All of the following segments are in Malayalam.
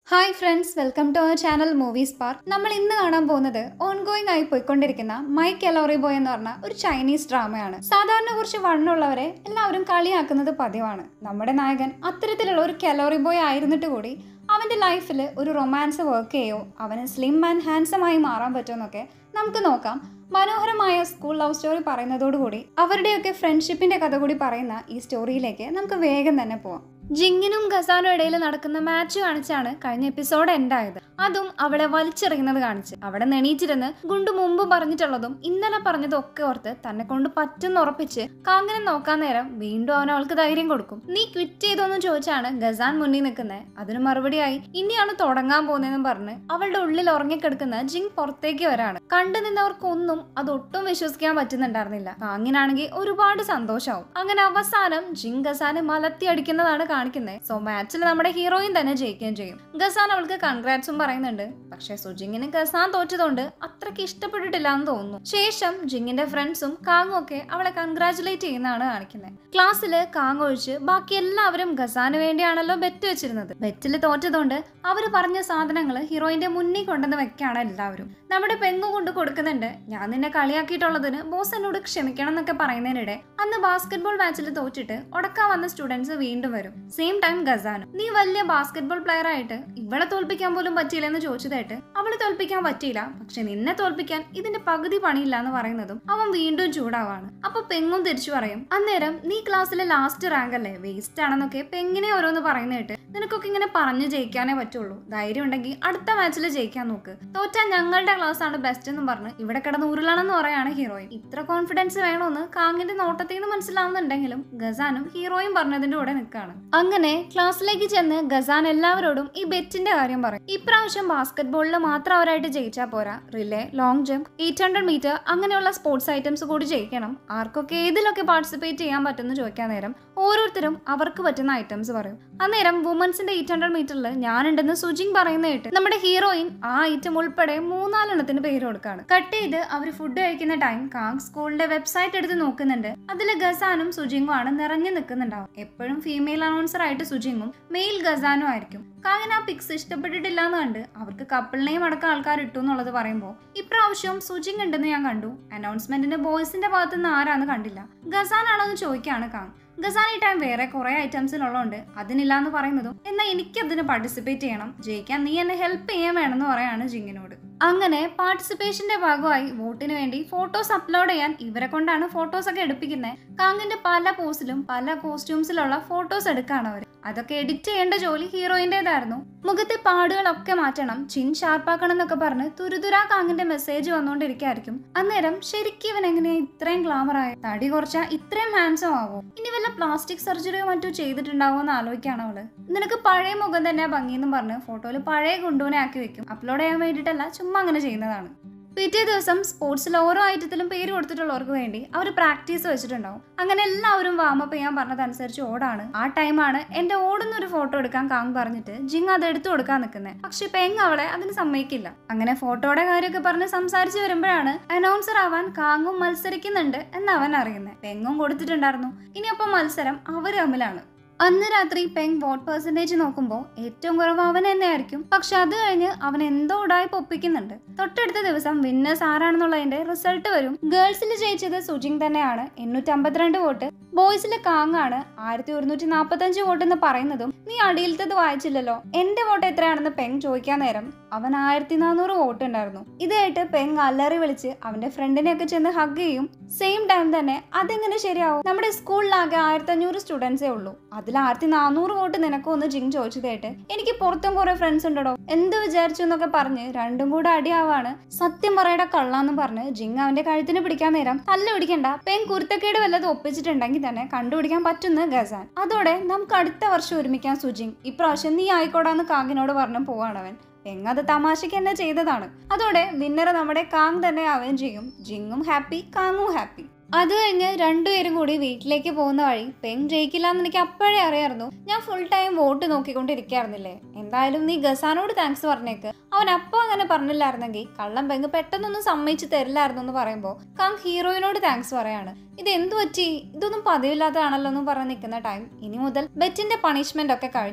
Hi friends welcome to our channel movies park നമ്മൾ ഇന്ന് കാണാൻ പോകുന്നത് ഓൺഗോയിങ് ആയി പോയിക്കൊണ്ടിരിക്കുന്ന മൈ കലോറി ബോയ് എന്ന് പറഞ്ഞ ഒരു ചൈനീസ് ഡ്രാമയാണ് സാധാരണ കുറച്ച് വണ്ണുള്ളവരെ എല്ലാവരും കളിയാക്കുന്നത് പതിവാണ് നമ്മുടെ നായകൻ അത്തരത്തിലുള്ള ഒരു കലോറി ബോയ് ആയിരുന്നിട്ട് കൂടി അവന്റെ ലൈഫിൽ ഒരു റൊമാൻസ് വർക്ക് ചെയ്യോ അവന് സ്ലിം ആൻഡ് ഹാൻസം ആയി മാറാൻ പറ്റുമെന്നൊക്കെ നമുക്ക് നോക്കാം മനോഹരമായ സ്കൂൾ ലവ് സ്റ്റോറി പറയുന്നതോടുകൂടി അവരുടെയൊക്കെ ഫ്രണ്ട്ഷിപ്പിന്റെ കഥ കൂടി പറയുന്ന ഈ സ്റ്റോറിയിലേക്ക് നമുക്ക് വേഗം തന്നെ പോവാം ജിങ്ങിനും ഖസാനും ഇടയിൽ നടക്കുന്ന മാച്ച് കാണിച്ചാണ് കഴിഞ്ഞ എപ്പിസോഡ് എൻഡായത് അതും അവളെ വലിച്ചെറിയുന്നത് കാണിച്ച് അവിടെ നെണീറ്റിരുന്ന് ഗുണ്ടു മുമ്പ് പറഞ്ഞിട്ടുള്ളതും ഇന്നലെ പറഞ്ഞതും ഒക്കെ ഓർത്ത് തന്നെ കൊണ്ട് പറ്റുന്ന ഉറപ്പിച്ച് കാങ്ങനെ നോക്കാൻ നേരം വീണ്ടും അവൻ അവൾക്ക് ധൈര്യം കൊടുക്കും നീ ക്വിറ്റ് ചെയ്തോന്ന് ചോദിച്ചാണ് ഗസാൻ മുന്നിൽ നിൽക്കുന്നത് അതിന് മറുപടിയായി ഇനിയാണ് തുടങ്ങാൻ പോകുന്നതെന്നും പറഞ്ഞ് അവളുടെ ഉള്ളിൽ ഉറങ്ങിക്കിടക്കുന്ന ജിങ് പുറത്തേക്ക് വരാണ് കണ്ടു നിന്നവർക്കൊന്നും അത് ഒട്ടും വിശ്വസിക്കാൻ പറ്റുന്നുണ്ടായിരുന്നില്ല കാങ്ങിനാണെങ്കിൽ ഒരുപാട് സന്തോഷമാവും അങ്ങനെ അവസാനം ജിങ് ഗസാനെ മലത്തി അടിക്കുന്നതാണ് കാണിക്കുന്നത് സോ മാച്ചിൽ നമ്മുടെ ഹീറോയിൻ തന്നെ ജയിക്കുകയും ചെയ്യും ഗസാൻ അവൾക്ക് കൺഗ്രാറ്റ്സും പറയുന്നുണ്ട് പക്ഷെ സുജിങ്ങിന് ഗസാൻ തോറ്റതുകൊണ്ട് അത്രയ്ക്ക് ഇഷ്ടപ്പെട്ടിട്ടില്ല എന്ന് തോന്നുന്നു ശേഷം ജിങ്ങിന്റെ ഫ്രണ്ട്സും കാങ്ങും ഒക്കെ അവളെ കൺഗ്രാറ്റുലേറ്റ് ചെയ്യുന്നതാണ് കാണിക്കുന്നത് ക്ലാസ്സില് കാങ് ഒഴിച്ച് ബാക്കി എല്ലാവരും ഗസാന് വേണ്ടിയാണല്ലോ ബെറ്റ് വെച്ചിരുന്നത് ബെറ്റിൽ തോറ്റതുകൊണ്ട് അവര് പറഞ്ഞ സാധനങ്ങൾ ഹീറോയിന്റെ മുന്നിൽ കൊണ്ടുവന്ന് വെക്കാണ് എല്ലാവരും നമ്മുടെ പെങ്ങു കൊണ്ട് കൊടുക്കുന്നുണ്ട് ഞാൻ നിന്നെ കളിയാക്കിയിട്ടുള്ളതിന് ബോസ് എന്നോട് ക്ഷമിക്കണം എന്നൊക്കെ പറയുന്നതിനിടെ അന്ന് ബാസ്കറ്റ്ബോൾ മാച്ചിൽ തോറ്റിട്ട് ഉടക്കാൻ വന്ന സ്റ്റുഡൻസ് വീണ്ടും വരും സെയിം ടൈം ഗസാനും നീ വലിയ ബാസ്കറ്റ്ബോൾ പ്ലെയർ ആയിട്ട് ഇവളെ തോൽപ്പിക്കാൻ പോലും പറ്റിയില്ലെന്ന് ചോദിച്ചതായിട്ട് അവളെ തോൽപ്പിക്കാൻ പറ്റിയില്ല പക്ഷെ നിന്നെ തോൽപ്പിക്കാൻ ഇതിന്റെ പകുതി പണിയില്ല എന്ന് പറയുന്നതും അവൻ വീണ്ടും ചൂടാവാണ് അപ്പൊ പെങ്ങും തിരിച്ചു പറയും അന്നേരം നീ ക്ലാസ്സിലെ ലാസ്റ്റ് റാങ്ക് അല്ലേ വേസ്റ്റ് ആണെന്നൊക്കെ പെങ്ങിനെ ഓരോന്ന് പറയുന്ന കേട്ട് നിനക്കൊക്കെ ഇങ്ങനെ പറഞ്ഞു ജയിക്കാനേ പറ്റുള്ളൂ ധൈര്യം ഉണ്ടെങ്കിൽ അടുത്ത മാച്ചിൽ ജയിക്കാൻ നോക്ക് തോറ്റാൽ ഞങ്ങളുടെ ക്ലാസ് ആണ് ബെസ്റ്റ് എന്നും പറഞ്ഞ് ഇവിടെ കിടന്ന് ഉരുളാണെന്ന് പറയാണ് ഹീറോയിൻ ഇത്ര കോൺഫിഡൻസ് വേണമെന്ന് കാങ്ങിന്റെ നോട്ടത്തിൽ നിന്ന് മനസ്സിലാവുന്നുണ്ടെങ്കിലും ഗസാനും ഹീറോയും പറഞ്ഞതിന്റെ കൂടെ നിൽക്കാണ് അങ്ങനെ ക്ലാസ്സിലേക്ക് ചെന്ന് ഗസാൻ എല്ലാവരോടും ഈ ബെറ്റിന്റെ കാര്യം പറയും ഇപ്രാവശ്യം ബാസ്കറ്റ് ബോളിൽ മാത്രം അവരായിട്ട് ജയിച്ചാൽ പോരാ relay long jump eight hundred metre അങ്ങനെയുള്ള സ്പോർട്സ് ഐറ്റംസ് കൂടി ജയിക്കണം ആർക്കൊക്കെ ഏതിലൊക്കെ പാർട്ടിസിപ്പേറ്റ് ചെയ്യാൻ പറ്റുമെന്ന് ചോദിക്കാൻ നേരം ഓരോരുത്തരും അവർക്ക് പറ്റുന്ന ഐറ്റംസ് പറയും അന്നേരം വുമൻസിന്റെ എയ്റ്റ് ഹൺഡ്രഡ് മീറ്ററിൽ ഞാനുണ്ടെന്ന് സുജിങ് പറയുന്ന കേട്ട് നമ്മുടെ ഹീറോയിൻ ആ ഐറ്റം ഉൾപ്പെടെ മൂന്നാലെണ്ണത്തിന് പേര് കൊടുക്കാണ് കട്ട് ചെയ്ത് അവർ ഫുഡ് കഴിക്കുന്ന ടൈം കാങ് സ്കൂളിന്റെ വെബ്സൈറ്റ് എടുത്ത് നോക്കുന്നുണ്ട് അതിൽ ഗസാനും സുജിങ്ങും ആണ് നിറഞ്ഞു നിൽക്കുന്നുണ്ടാവും എപ്പോഴും ഫീമെയിൽ അനൗൺസർ ആയിട്ട് സുജിങ്ങും മെയിൽ ഗസാനും ആയിരിക്കും കാങ്ങിന് ആ പിക്സ് ഇഷ്ടപ്പെട്ടിട്ടില്ല എന്ന് കണ്ട് അവർക്ക് കപ്പിളിനെയും അടക്കം ആൾക്കാർ ഇട്ടു എന്നുള്ളത് പറയുമ്പോൾ ഇപ്രാവശ്യം സുജിങ് ഉണ്ടെന്ന് ഞാൻ കണ്ടു അനൗൺസ്മെന്റിന്റെ ബോയ്സിന്റെ ഭാഗത്തുനിന്ന് ആരാന്ന് കണ്ടില്ല ഗസാൻ ആണോ എന്ന് ചോദിക്കാണ് കാങ് ഗസാൻ ഈ ടൈം വേറെ കുറെ ഐറ്റംസിലുള്ളതുകൊണ്ട് അതിനില്ല എന്ന് പറയുന്നതും എന്നാൽ എനിക്ക് അതിന് പാർട്ടിസിപ്പേറ്റ് ചെയ്യണം ജയിക്കാൻ നീ എന്നെ ഹെൽപ്പ് ചെയ്യാൻ വേണമെന്ന് പറയാണ് ജിങ്ങിനോട് അങ്ങനെ പാർട്ടിസിപ്പേഷന്റെ ഭാഗമായി വോട്ടിന് വേണ്ടി ഫോട്ടോസ് അപ്ലോഡ് ചെയ്യാൻ ഇവരെ കൊണ്ടാണ് ഫോട്ടോസ് ഒക്കെ എടുപ്പിക്കുന്നത് കാങ്ങിന്റെ പല പോസിലും പല കോസ്റ്റ്യൂംസിലുള്ള ഫോട്ടോസ് എടുക്കാണ് അവർ അതൊക്കെ എഡിറ്റ് ചെയ്യേണ്ട ജോലി ഹീറോയിൻ്റെതായിരുന്നു മുഖത്തെ പാടുകളൊക്കെ മാറ്റണം ചിൻ ഷാർപ്പാക്കണം എന്നൊക്കെ പറഞ്ഞ് തുരുതുരാ കാങ്ങിന്റെ മെസ്സേജ് വന്നുകൊണ്ടിരിക്കായിരിക്കും അന്നേരം ശരിക്കും ഇവൻ എങ്ങനെയാ ഇത്രയും ഗ്ലാമർ ആയ തടി കുറച്ചാ ഇത്രയും ഹാൻസം ആവോ ഇനി വല്ല പ്ലാസ്റ്റിക് സർജറിയോ മറ്റോ ചെയ്തിട്ടുണ്ടാവോ എന്ന് ആലോചിക്കാണ് അവള് നിനക്ക് പഴയ മുഖം തന്നെ ഭംഗിയെന്നും പറഞ്ഞ് ഫോട്ടോയിൽ പഴയ ഗുണ്ടുവിനെ ആക്കി വെക്കും അപ്ലോഡ് ചെയ്യാൻ വേണ്ടിയിട്ടല്ല ചുമ്മാ അങ്ങനെ ചെയ്യുന്നതാണ് പിറ്റേ ദിവസം സ്പോർട്സിൽ ഓരോ ഐറ്റത്തിലും പേര് കൊടുത്തിട്ടുള്ളവർക്ക് വേണ്ടി അവർ പ്രാക്ടീസ് വെച്ചിട്ടുണ്ടാവും അങ്ങനെ എല്ലാവരും വാമപ്പ് ചെയ്യാൻ പറഞ്ഞതനുസരിച്ച് ഓടാണ് ആ ടൈമാണ് എന്റെ ഓടുന്ന ഒരു ഫോട്ടോ എടുക്കാൻ കാങ് പറഞ്ഞിട്ട് ജിങ് അത് എടുത്തു കൊടുക്കാൻ നിൽക്കുന്നത് പക്ഷെ പെങ് അവളെ അതിന് സമ്മതിക്കില്ല അങ്ങനെ ഫോട്ടോയുടെ കാര്യമൊക്കെ പറഞ്ഞ് സംസാരിച്ച് വരുമ്പോഴാണ് അനൗൺസർ ആവാൻ കാങ്ങും മത്സരിക്കുന്നുണ്ട് എന്ന് അവൻ അറിയുന്നത് പെങ്ങും കൊടുത്തിട്ടുണ്ടായിരുന്നു ഇനി അപ്പം മത്സരം അവർ തമ്മിലാണ് അന്ന് രാത്രി പെങ് വോട്ട് പെർസെന്റേജ് നോക്കുമ്പോൾ ഏറ്റവും കുറവ് അവൻ തന്നെയായിരിക്കും പക്ഷെ അത് കഴിഞ്ഞ് അവൻ എന്തോ ഉടായ്പ ഒപ്പിക്കുന്നുണ്ട് തൊട്ടടുത്ത ദിവസം വിന്നേഴ്സ് ആരാണെന്നുള്ളതിന്റെ റിസൾട്ട് വരും ഗേൾസിൽ ജയിച്ചത് സുജിങ് തന്നെയാണ് എണ്ണൂറ്റി അമ്പത്തിരണ്ട് വോട്ട് ബോയ്സിലെ കാങ്ങാണ് ആയിരത്തി ഒരുന്നൂറ്റി നാൽപ്പത്തഞ്ച് വോട്ട് എന്ന് പറയുന്നതും നീ അടിയിലത്തത് വായിച്ചില്ലല്ലോ എന്റെ വോട്ട് എത്രയാണെന്ന് പെങ് ചോദിക്കാൻ നേരം അവൻ ആയിരത്തി നാനൂറ് വോട്ട് ഉണ്ടായിരുന്നു ഇത് കേട്ട് പെങ് അല്ലറി വിളിച്ച് അവന്റെ ഫ്രണ്ടിനെ ഒക്കെ ചെന്ന് ഹഗ് ചെയ്യും സെയിം ടൈം തന്നെ അതെങ്ങനെ ശരിയാവും നമ്മുടെ സ്കൂളിലാകെ ആയിരത്തി അഞ്ഞൂറ് സ്റ്റുഡൻസേ ഉള്ളൂ അതിൽ ആയിരത്തി നാനൂറ് വോട്ട് നിനക്കും ഒന്ന് ജിങ് ചോദിച്ചത് കേട്ട് എനിക്ക് പുറത്തും കുറെ ഫ്രണ്ട്സ് ഉണ്ടോ എന്ത് വിചാരിച്ചു എന്നൊക്കെ പറഞ്ഞ് രണ്ടും കൂടെ അടിയാവാണ് സത്യം പറയുടെ കള്ളാന്ന് പറഞ്ഞ് ജിങ് അവന്റെ കഴുത്തിന് പിടിക്കാൻ നേരം തല്ല് പിടിക്കണ്ട പെൺ കുരുത്തക്കേട് വല്ലതും ഒപ്പിച്ചിട്ടുണ്ടെങ്കിൽ തന്നെ കണ്ടുപിടിക്കാൻ പറ്റുന്ന ഗസാൻ അതോടെ നമുക്ക് അടുത്ത വർഷം ഒരുമിക്കാൻ സുജിങ് ഇപ്രാവശ്യം നീ ആയിക്കോടാന്ന് കാങ്ങിനോട് പറഞ്ഞു പോവാണവൻ പെങ് അത് തമാശയ്ക്ക് തന്നെ ചെയ്തതാണ് അതോടെ വിന്നർ നമ്മുടെ കാങ് തന്നെ ആവുകയും ചെയ്യും ജിങ്ങും ഹാപ്പി കാങ്ങും ഹാപ്പി അത് കഴിഞ്ഞ് രണ്ടുപേരും കൂടി വീട്ടിലേക്ക് പോകുന്ന വഴി പെൻ ജയിക്കില്ല എന്ന് എനിക്ക് അപ്പോഴേ അറിയായിരുന്നു ഞാൻ ഫുൾ ടൈം വോട്ട് നോക്കിക്കൊണ്ടിരിക്കായിരുന്നില്ലേ എന്തായാലും നീ ഗസാനോട് താങ്ക്സ് പറഞ്ഞേക്ക് അവൻ അപ്പോൾ അങ്ങനെ പറഞ്ഞില്ലായിരുന്നെങ്കിൽ കള്ളം പെങ്ക് പെട്ടെന്നൊന്നും സമ്മതിച്ച് തരില്ലായിരുന്നു എന്ന് പറയുമ്പോൾ കാങ് ഹീറോയിനോട് താങ്ക്സ് പറയാണ് ഇത് എന്തു പറ്റി ഇതൊന്നും പതിവില്ലാത്തതാണല്ലോ എന്ന് പറഞ്ഞ് നിൽക്കുന്ന ടൈം ഇനി മുതൽ ബെറ്റിന്റെ പണിഷ്മെന്റ് ഒക്കെ കഴിഞ്ഞു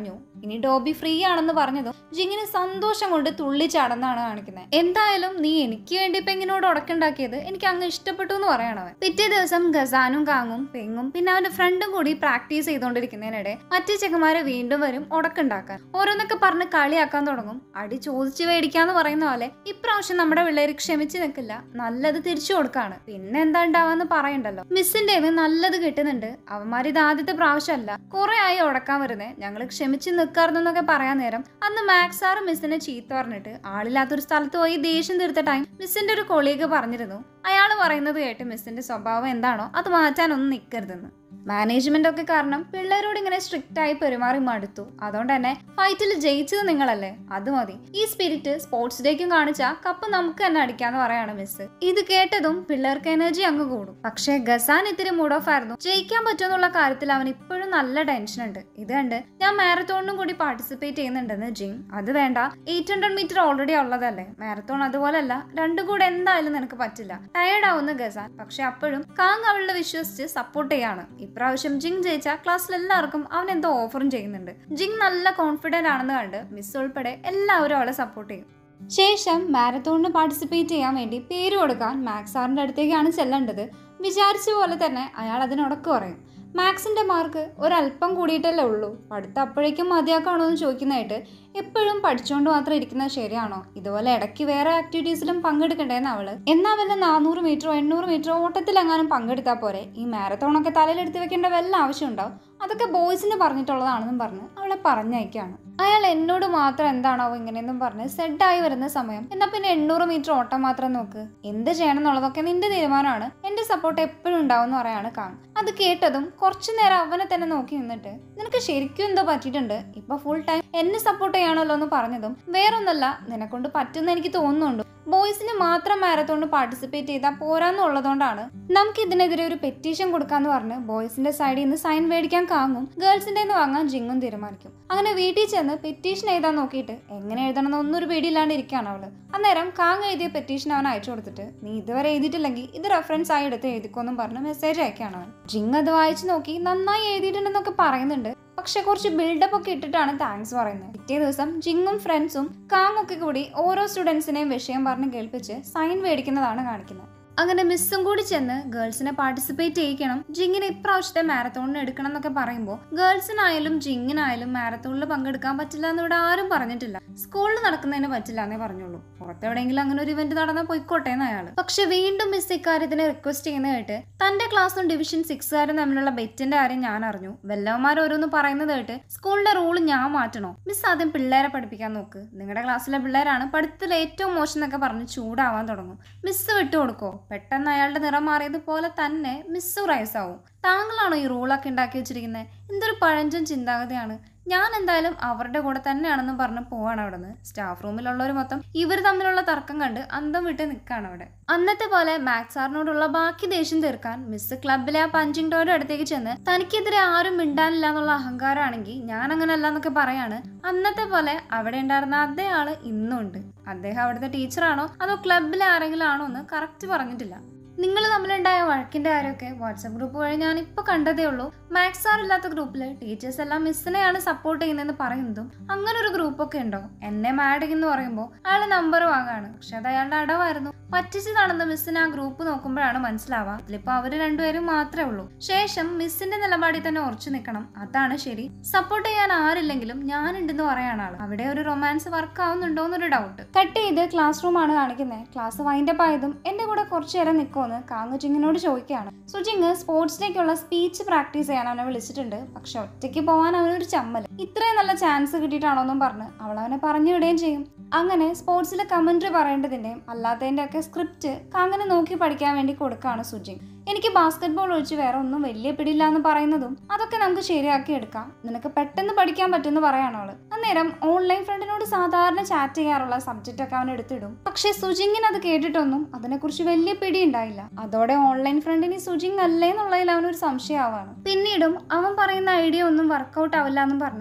ഇനി ഡോബി ഫ്രീ ആണെന്ന് പറഞ്ഞതും ജിങ്ങിന് സന്തോഷം കൊണ്ട് തുള്ളിച്ചാടെന്നാണ് കാണിക്കുന്നത് എന്തായാലും നീ എനിക്ക് വേണ്ടി പെങ്ങിനോട് ഉടക്കുണ്ടാക്കിയത് എനിക്ക് അങ്ങ് ഇഷ്ടപ്പെട്ടു എന്ന് പറയണവൻ പിറ്റേ ദിവസം ഗസാനും കാങ്ങും പെങ്ങും പിന്നെ അവന്റെ ഫ്രണ്ടും കൂടി പ്രാക്ടീസ് ചെയ്തുകൊണ്ടിരിക്കുന്നതിനിടെ മറ്റു ചെക്കന്മാരെ വീണ്ടും വരും ഉടക്കുണ്ടാക്കാൻ ഓരോന്നൊക്കെ പറഞ്ഞ് കളിയാക്കാൻ തുടങ്ങും അടി ചോദിച്ചു മേടിക്കാന്ന് പറയുന്ന പോലെ ഇപ്രാവശ്യം നമ്മുടെ പിള്ളേര് ക്ഷമിച്ചു നിൽക്കില്ല നല്ലത് തിരിച്ചു കൊടുക്കാണ് പിന്നെ എന്താ ഉണ്ടാവാന്ന് പറയണ്ടല്ലോ മിസ്സിന്റെ നല്ലത് കിട്ടുന്നുണ്ട് അവന്മാർ ഇത് ആദ്യത്തെ പ്രാവശ്യമല്ല കുറെ ആയി ഉടക്കാൻ വരുന്നേ ഞങ്ങൾ ക്ഷമിച്ച് നിൽക്കാറുന്നൊക്കെ പറയാൻ നേരം അന്ന് മാക്സ് സാറ് മിസ്സിനെ ചീത്ത പറഞ്ഞിട്ട് ആളില്ലാത്തൊരു സ്ഥലത്ത് പോയി ദേഷ്യം തീർത്ത ടൈം മിസ്സിന്റെ ഒരു കൊളീഗ് പറഞ്ഞിരുന്നു അയാൾ പറയുന്നത് കേട്ട് മിസ്സിന്റെ സ്വഭാവം എന്താണോ അത് മാറ്റാനൊന്നും നിൽക്കരുതെന്ന് മാനേജ്മെന്റ് ഒക്കെ കാരണം പിള്ളേരോട് ഇങ്ങനെ സ്ട്രിക്റ്റ് ആയി പെരുമാറി മടുത്തു അതുകൊണ്ട് തന്നെ ഫൈറ്റിൽ ജയിച്ചത് നിങ്ങളല്ലേ അത് മതി ഈ സ്പിരിറ്റ് സ്പോർട്സ് ഡേക്കും കാണിച്ച കപ്പ് നമുക്ക് തന്നെ അടിക്കാന്ന് പറയാണ് മിസ് ഇത് കേട്ടതും പിള്ളേർക്ക് എനർജി അങ്ങ് കൂടും പക്ഷേ ഗസാൻ ഇത്തിരി മൂഡ് ഓഫ് ആയിരുന്നു ജയിക്കാൻ പറ്റുമെന്നുള്ള കാര്യത്തിൽ അവൻ ഇപ്പോഴും നല്ല ടെൻഷൻ ഉണ്ട് ഇത് കണ്ട് ഞാൻ മാരത്തോണിനും കൂടി പാർട്ടിസിപ്പേറ്റ് ചെയ്യുന്നുണ്ടെന്ന് ജിം അത് വേണ്ട എയ്റ്റ് ഹൺഡ്രഡ് മീറ്റർ ഓൾറെഡി ഉള്ളതല്ലേ മാരത്തോൺ അതുപോലല്ല രണ്ടും കൂടെ എന്തായാലും നിനക്ക് പറ്റില്ല ടയർഡ് ആവുന്ന ഗസാൻ പക്ഷെ അപ്പോഴും കാങ് അവളുടെ വിശ്വസിച്ച് സപ്പോർട്ട് ചെയ്യാണ് ഇപ്രാവശ്യം ജിങ് ജയിച്ച ക്ലാസ്സിൽ എല്ലാവർക്കും അവൻ എന്തോ ഓഫറും ചെയ്യുന്നുണ്ട് ജിങ് നല്ല കോൺഫിഡന്റ് ആണെന്ന് കണ്ട് മിസ് ഉൾപ്പെടെ എല്ലാവരും അവളെ സപ്പോർട്ട് ചെയ്യും ശേഷം മാരത്തോണിന് പാർട്ടിസിപ്പേറ്റ് ചെയ്യാൻ വേണ്ടി പേര് കൊടുക്കാൻ മാക്സ് സാറിന്റെ അടുത്തേക്കാണ് ചെല്ലേണ്ടത് വിചാരിച്ച പോലെ തന്നെ അയാൾ അതിനൊടക്ക് പറയും മാക്സിന്റെ മാർക്ക് ഒരല്പം കൂടിയിട്ടല്ലേ ഉള്ളൂ പഠിത്തം അപ്പോഴേക്കും മതിയാക്കാണോ എന്ന് ചോദിക്കുന്നതായിട്ട് എപ്പോഴും പഠിച്ചുകൊണ്ട് മാത്രം ഇരിക്കുന്നത് ശരിയാണോ ഇതുപോലെ ഇടയ്ക്ക് വേറെ ആക്ടിവിറ്റീസിലും പങ്കെടുക്കണ്ടേന്ന് അവള് എന്നാ വല്ല നാനൂറ് മീറ്ററോ എണ്ണൂറ് മീറ്ററോ ഓട്ടത്തിലെങ്ങാനും പങ്കെടുത്താൽ പോരെ ഈ മാരത്തോണൊക്കെ തലയിലെടുത്ത് വെക്കേണ്ട വല്ല ആവശ്യമുണ്ടാവും അതൊക്കെ ബോയ്സിന് പറഞ്ഞിട്ടുള്ളതാണെന്നും പറഞ്ഞ് അവളെ പറഞ്ഞയക്കാണ് അയാൾ എന്നോട് മാത്രം എന്താണാവോ ഇങ്ങനെയെന്നും പറഞ്ഞ് സെഡായി വരുന്ന സമയം എന്നാ പിന്നെ എണ്ണൂറ് മീറ്റർ ഓട്ടം മാത്രം നോക്ക് എന്ത് ചെയ്യണം എന്നുള്ളതൊക്കെ നിന്റെ തീരുമാനമാണ് എന്റെ സപ്പോർട്ട് എപ്പോഴും ഉണ്ടാവും എന്ന് പറയാണ് കാങ് അത് കേട്ടതും കുറച്ചു നേരം അവനെ തന്നെ നോക്കി നിന്നിട്ട് നിനക്ക് ശരിക്കും എന്തോ പറ്റിയിട്ടുണ്ട് ഇപ്പൊ ഫുൾ ടൈം എന്നെ സപ്പോർട്ട് ചെയ്യാണല്ലോ എന്ന് പറഞ്ഞതും വേറൊന്നല്ല നിന്നെക്കൊണ്ട് പറ്റുന്ന എനിക്ക് തോന്നുന്നുണ്ട് ബോയ്സിന് മാത്രം മാരത്തോണ്ട് പാർട്ടിസിപ്പേറ്റ് ചെയ്താൽ പോരാന്നുള്ളതുകൊണ്ടാണ് നമുക്ക് ഇതിനെതിരെ ഒരു പെറ്റീഷൻ കൊടുക്കാന്ന് പറഞ്ഞ് ബോയ്സിന്റെ സൈഡിൽ നിന്ന് സൈൻ മേടിക്കാൻ കാങ്ങും ഗേൾസിന്റെ നിന്ന് വാങ്ങാൻ ജിങ്ങും തീരുമാനിക്കും അങ്ങനെ വീട്ടിൽ ചെന്ന് പെറ്റീഷൻ എഴുതാൻ നോക്കിയിട്ട് എങ്ങനെ എഴുതണമെന്ന് ഒന്നും ഒരു പേടിയില്ലാണ്ട് ഇരിക്കുകയാണ് അവള് അന്നേരം കാങ് എഴുതിയ പെറ്റീഷൻ അവൻ അയച്ചു കൊടുത്തിട്ട് നീ ഇതുവരെ എഴുതിയിട്ടില്ലെങ്കിൽ ഇത് റെഫറൻസ് ആയി എടുത്ത് എഴുതിക്കോന്നും പറഞ്ഞ് മെസ്സേജ് അയക്കുകയാണ് അവൻ ജിങ് അത് വായിച്ചു നോക്കി നന്നായി എഴുതിയിട്ടുണ്ടെന്നൊക്കെ പറയുന്നുണ്ട് പക്ഷെ കുറച്ച് ബിൽഡപ്പ് ഒക്കെ ഇട്ടിട്ടാണ് താങ്ക്സ് പറയുന്നത് പിറ്റേ ദിവസം ജിങ്ങും ഫ്രണ്ട്സും കാങ് ഒക്കെ കൂടി ഓരോ സ്റ്റുഡൻസിനെയും വിഷയം പറഞ്ഞ് കേൾപ്പിച്ച് സൈൻ മേടിക്കുന്നതാണ് കാണിക്കുന്നത് അങ്ങനെ മിസ്സും കൂടി ചെന്ന് ഗേൾസിനെ പാർട്ടിസിപ്പേറ്റ് ചെയ്യിക്കണം ജിങ്ങിന് ഇപ്രാവശ്യത്തെ മാരത്തോണിന് എടുക്കണം എന്നൊക്കെ പറയുമ്പോൾ ഗേൾസിനായാലും ജിങ്ങിനായാലും മാരത്തോണിൽ പങ്കെടുക്കാൻ പറ്റില്ല എന്ന് ഇവിടെ ആരും പറഞ്ഞിട്ടില്ല സ്കൂളിൽ നടക്കുന്നതിന് പറ്റില്ല എന്നേ പറഞ്ഞുള്ളൂ പുറത്തെവിടെയെങ്കിലും അങ്ങനെ ഒരു ഇവന്റ് നടന്നാൽ പോയിക്കോട്ടെ എന്ന് അയാൾ പക്ഷെ വീണ്ടും മിസ് ഇക്കാര്യത്തിന് റിക്വസ്റ്റ് ചെയ്യുന്ന കേട്ട് തന്റെ ക്ലാസ്സും ഡിവിഷൻ സിക്സുകാരും തമ്മിലുള്ള ബെറ്റിന്റെ കാര്യം ഞാൻ അറിഞ്ഞു വല്ലവന്മാർ ഓരോന്ന് പറയുന്നത് കേട്ട് സ്കൂളിന്റെ റൂൾ ഞാൻ മാറ്റണോ മിസ് ആദ്യം പിള്ളേരെ പഠിപ്പിക്കാൻ നോക്ക് നിങ്ങളുടെ ക്ലാസ്സിലെ പിള്ളേരാണ് പഠിത്തത്തിൽ ഏറ്റവും മോശം എന്നൊക്കെ പറഞ്ഞ് ചൂടാവാൻ തുടങ്ങും മിസ് വിട്ടുകൊടുക്കോ പെട്ടെന്ന് അയാളുടെ നിറം മാറിയതുപോലെ തന്നെ മിസ് റൈസ് ആവും താങ്കളാണോ ഈ റൂളൊക്കെ ഉണ്ടാക്കി വെച്ചിരിക്കുന്നത് എന്തൊരു പഴഞ്ചൻ ചിന്താഗതിയാണ് ഞാൻ എന്തായാലും അവരുടെ കൂടെ തന്നെയാണെന്ന് പറഞ്ഞ് പോവാണ് അവിടെ നിന്ന് സ്റ്റാഫ് റൂമിലുള്ളവർ മൊത്തം ഇവർ തമ്മിലുള്ള തർക്കം കണ്ട് അന്തം വിട്ട് നിൽക്കാണ് അവിടെ അന്നത്തെ പോലെ മാക്സ് സാറിനോടുള്ള ബാക്കി ദേഷ്യം തീർക്കാൻ മിസ് ക്ലബിലെ ആ പഞ്ചിങ് ഡോയുടെ അടുത്തേക്ക് ചെന്ന് തനിക്കെതിരെ ആരും മിണ്ടാനില്ല എന്നുള്ള അഹങ്കാരമാണെങ്കിൽ ഞാൻ അങ്ങനെയല്ല എന്നൊക്കെ പറയാണ് അന്നത്തെ പോലെ അവിടെ ഉണ്ടായിരുന്ന അതേ ആള് ഇന്നും ഉണ്ട് അദ്ദേഹം അവിടുത്തെ ടീച്ചറാണോ അതോ ക്ലബിലെ ആരെങ്കിലും ആണോ എന്ന് കറക്റ്റ് പറഞ്ഞിട്ടില്ല നിങ്ങൾ തമ്മിലുണ്ടായ വഴക്കിന്റെ കാര്യമൊക്കെ വാട്സപ്പ് ഗ്രൂപ്പ് വഴി ഞാൻ ഇപ്പൊ കണ്ടതേ ഉള്ളൂ മാത്സ് ആർ ഇല്ലാത്ത ഗ്രൂപ്പിൽ ടീച്ചേഴ്സ് എല്ലാം മിസ്സിനെയാണ് സപ്പോർട്ട് ചെയ്യുന്നതെന്ന് പറയുന്നതും അങ്ങനെ ഒരു ഗ്രൂപ്പൊക്കെ ഉണ്ടോ എന്നെ മാഡ് എന്ന് പറയുമ്പോൾ അയാൾ നമ്പർ വാങ്ങാണ് പക്ഷെ അത് അയാളുടെ അടവായിരുന്നു പറ്റിച്ചതാണെന്ന് മിസ്സിന് ആ ഗ്രൂപ്പ് നോക്കുമ്പോഴാണ് മനസ്സിലാവുക അതിലിപ്പോ അവര് രണ്ടുപേരും മാത്രമേ ഉള്ളൂ ശേഷം മിസ്സിന്റെ നിലപാടിൽ തന്നെ ഉറച്ചു നിൽക്കണം അതാണ് ശരി സപ്പോർട്ട് ചെയ്യാൻ ആരില്ലെങ്കിലും ഞാനുണ്ടെന്ന് പറയാണ് ആള് അവിടെ ഒരു റൊമാൻസ് വർക്ക് ആവുന്നുണ്ടോ എന്നൊരു ഡൗട്ട് കട്ട് ചെയ്ത് ക്ലാസ് റൂം ആണ് കാണിക്കുന്നത് ക്ലാസ് വൈൻഡപ്പ് ആയതും എന്റെ കൂടെ കുറച്ചു നേരം നിൽക്കുമെന്ന് കാങ്ങു ജിങ്ങിനോട് ചോദിക്കുകയാണ് സോ ജിങ് സ്പോർട്സിലേക്കുള്ള സ്പീച്ച് പ്രാക്ടീസ് ചെയ്യാൻ അവനെ വിളിച്ചിട്ടുണ്ട് പക്ഷെ ഒറ്റയ്ക്ക് പോകാൻ അവനൊരു ചമ്മൽ ഇത്രയും നല്ല ചാൻസ് കിട്ടിയിട്ടാണോന്നും പറഞ്ഞ് അവൾ അവനെ പറഞ്ഞു വിടുകയും ചെയ്യും അങ്ങനെ സ്പോർട്സിലെ കമന്ററി പറയേണ്ടതിന്റെയും അല്ലാത്തതിന്റെ ഒക്കെ സ്ക്രിപ്റ്റ് കാങ്ങനെ നോക്കി പഠിക്കാൻ വേണ്ടി കൊടുക്കുകയാണ് സുജിങ് എനിക്ക് ബാസ്കറ്റ്ബോൾ ഒഴിച്ച് വേറെ ഒന്നും വലിയ പിടിയില്ല എന്ന് പറയുന്നതും അതൊക്കെ നമുക്ക് ശരിയാക്കി എടുക്കാം നിനക്ക് പെട്ടെന്ന് പഠിക്കാൻ പറ്റുമെന്ന് പറയാണ് അവള് അന്നേരം ഓൺലൈൻ ഫ്രണ്ടിനോട് സാധാരണ ചാറ്റ് ചെയ്യാറുള്ള സബ്ജക്റ്റ് ഒക്കെ അവൻ എടുത്തിടും പക്ഷെ സുജിങ്ങിന് അത് കേട്ടിട്ടൊന്നും അതിനെക്കുറിച്ച് വലിയ പിടി ഉണ്ടായില്ല അതോടെ ഓൺലൈൻ ഫ്രണ്ടിന് സുജിങ് അല്ലേ എന്നുള്ളതിൽ അവനൊരു സംശയമാവാണ് പിന്നീടും അവൻ പറയുന്ന ഐഡിയ ഒന്നും വർക്കൗട്ട് ആവില്ല എന്നും പറഞ്ഞ്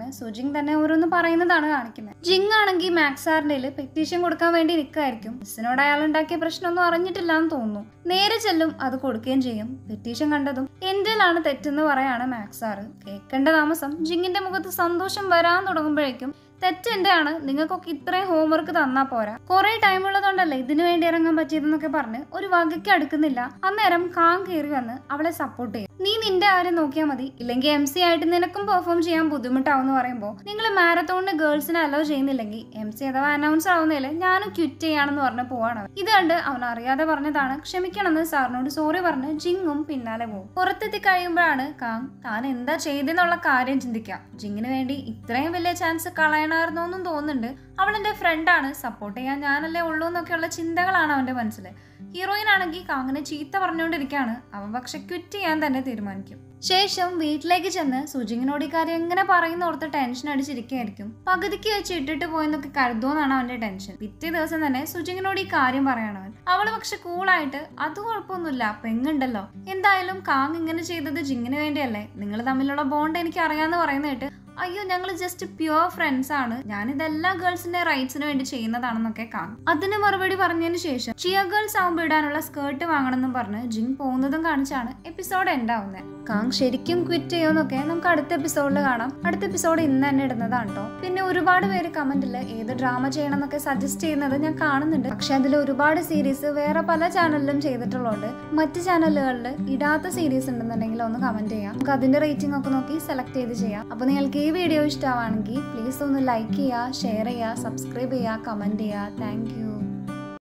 പറഞ്ഞ് സുജിങ് തന്നെ ഓരോന്ന് പറയുന്നതാണ് കാണിക്കുന്നത് ജിങ് ആണെങ്കിൽ മാക്സാറിന്റെ പെറ്റീഷൻ കൊടുക്കാൻ വേണ്ടി നിൽക്കായിരിക്കും മിസ്സിനോട് അയാൾ ഉണ്ടാക്കിയ പ്രശ്നമൊന്നും അറിഞ്ഞിട്ടില്ല എന്ന് തോന്നുന്നു നേരെ ചെല്ലും അത് കൊടുക്കുകയും ചെയ്യും പെറ്റീഷൻ കണ്ടതും എന്തിലാണ് തെറ്റെന്ന് പറയാണ് മാക്സാറ് കേൾക്കേണ്ട താമസം ജിങ്ങിന്റെ മുഖത്ത് സന്തോഷം വരാൻ തുടങ്ങുമ്പോഴേക്കും തെറ്റ് എന്റെ ആണ് നിങ്ങൾക്കൊക്കെ ഇത്രയും ഹോംവർക്ക് തന്നാ പോരാ കുറെ ടൈം ഉള്ളതുകൊണ്ടല്ലേ ഇതിനു വേണ്ടി ഇറങ്ങാൻ പറ്റിയതെന്നൊക്കെ പറഞ്ഞ് ഒരു വകയ്ക്ക് അടുക്കുന്നില്ല അന്നേരം കാം കയറി വന്ന് അവളെ സപ്പോർട്ട് ചെയ്യും നീ നിന്റെ കാര്യം നോക്കിയാൽ മതി ഇല്ലെങ്കിൽ എം സി ആയിട്ട് നിനക്കും പെർഫോം ചെയ്യാൻ ബുദ്ധിമുട്ടാവും എന്ന് പറയുമ്പോൾ നിങ്ങൾ മാരത്തോണിന് ഗേൾസിനെ അലോ ചെയ്യുന്നില്ലെങ്കിൽ എം സി അഥവാ അനൗൺസർ ആവുന്നതിൽ ഞാനും ക്വിറ്റ് ചെയ്യാണെന്ന് പറഞ്ഞ് പോവാണ് അവൻ. ഇത് കണ്ട് അവൻ അറിയാതെ പറഞ്ഞതാണ് ക്ഷമിക്കണമെന്ന് സാറിനോട് സോറി പറഞ്ഞ് ജിങ്ങും പിന്നാലെ പോകും പുറത്തെത്തി കഴിയുമ്പോഴാണ് കാങ് താൻ എന്താ ചെയ്തെന്നുള്ള കാര്യം ചിന്തിക്കാം ജിങ്ങിന് വേണ്ടി ഇത്രയും വലിയ ചാൻസ് കളയണമായിരുന്നോ എന്നും തോന്നുന്നുണ്ട് അവൾ എൻ്റെ ഫ്രണ്ടാണ് സപ്പോർട്ട് ചെയ്യാൻ ഞാനല്ലേ ഉള്ളൂ എന്നൊക്കെയുള്ള ചിന്തകളാണ് അവൻ്റെ മനസ്സിൽ ഹീറോയിൻ ആണെങ്കിൽ കാങ്ങിനെ ചീത്ത പറഞ്ഞുകൊണ്ടിരിക്കുകയാണ് അവൻ പക്ഷെ ക്വിറ്റ് ചെയ്യാൻ തന്നെ തീരുമാനിക്കും ശേഷം വീട്ടിലേക്ക് ചെന്ന് സുജിങ്ങിനോട് ഈ കാര്യം എങ്ങനെ പറയുന്ന ഓർത്ത് ടെൻഷൻ അടിച്ചിരിക്കുകയായിരിക്കും പകുതിക്ക് വെച്ച് ഇട്ടിട്ട് പോയെന്നൊക്കെ കരുതുമെന്നാണ് അവന്റെ ടെൻഷൻ പിറ്റേ ദിവസം തന്നെ സുജിങ്ങിനോട് ഈ കാര്യം പറയണം അവൻ അവള് പക്ഷെ കൂളായിട്ട് അത് കുഴപ്പമൊന്നുമില്ല പെങ്ങുണ്ടല്ലോ എന്തായാലും കാങ് ഇങ്ങനെ ചെയ്തത് ജിങ്ങിന് വേണ്ടിയല്ലേ നിങ്ങൾ തമ്മിലുള്ള ബോണ്ട് എനിക്ക് അറിയാന്ന് പറയുന്ന കേട്ട് അയ്യോ ഞങ്ങൾ ജസ്റ്റ് പ്യുവർ ഫ്രണ്ട്സ് ആണ് ഞാൻ ഇതെല്ലാ ഗേൾസിന്റെ റൈറ്റ്സിന് വേണ്ടി ചെയ്യുന്നതാണെന്നൊക്കെ കാണും അതിന് മറുപടി പറഞ്ഞതിന് ശേഷം ചിയ ഗേൾസ് ആവുമ്പോൾ ഇടാനുള്ള സ്കേർട്ട് വാങ്ങണമെന്നും പറഞ്ഞ് ജിങ് പോകുന്നതും കാണിച്ചാണ് എപ്പിസോഡ് എൻഡ് ആവുന്നത് കാങ് ശരിക്കും ക്വിറ്റ് ചെയ്യുമെന്നൊക്കെ നമുക്ക് അടുത്ത എപ്പിസോഡിൽ കാണാം അടുത്ത എപ്പിസോഡ് ഇന്ന് തന്നെ ഇടുന്നതാണ് കേട്ടോ പിന്നെ ഒരുപാട് പേര് കമന്റിൽ ഏത് ഡ്രാമ ചെയ്യണം എന്നൊക്കെ സജസ്റ്റ് ചെയ്യുന്നത് ഞാൻ കാണുന്നുണ്ട് പക്ഷെ അതിൽ ഒരുപാട് സീരീസ് വേറെ പല ചാനലിലും ചെയ്തിട്ടുള്ളതുകൊണ്ട് മറ്റ് ചാനലുകളിൽ ഇടാത്ത സീരീസ് ഉണ്ടെന്നുണ്ടെങ്കിൽ ഒന്ന് കമന്റ് ചെയ്യാം നമുക്ക് അതിന്റെ റേറ്റിംഗ് ഒക്കെ നോക്കി സെലക്ട് ചെയ്ത് ചെയ്യാം അപ്പോൾ നിങ്ങൾക്ക് ഈ വീഡിയോ ഇഷ്ടമാണെങ്കിൽ പ്ലീസ് ഒന്ന് ലൈക്ക് ചെയ്യുക ഷെയർ ചെയ്യുക സബ്സ്ക്രൈബ് ചെയ്യുക കമന്റ് ചെയ്യുക താങ്ക്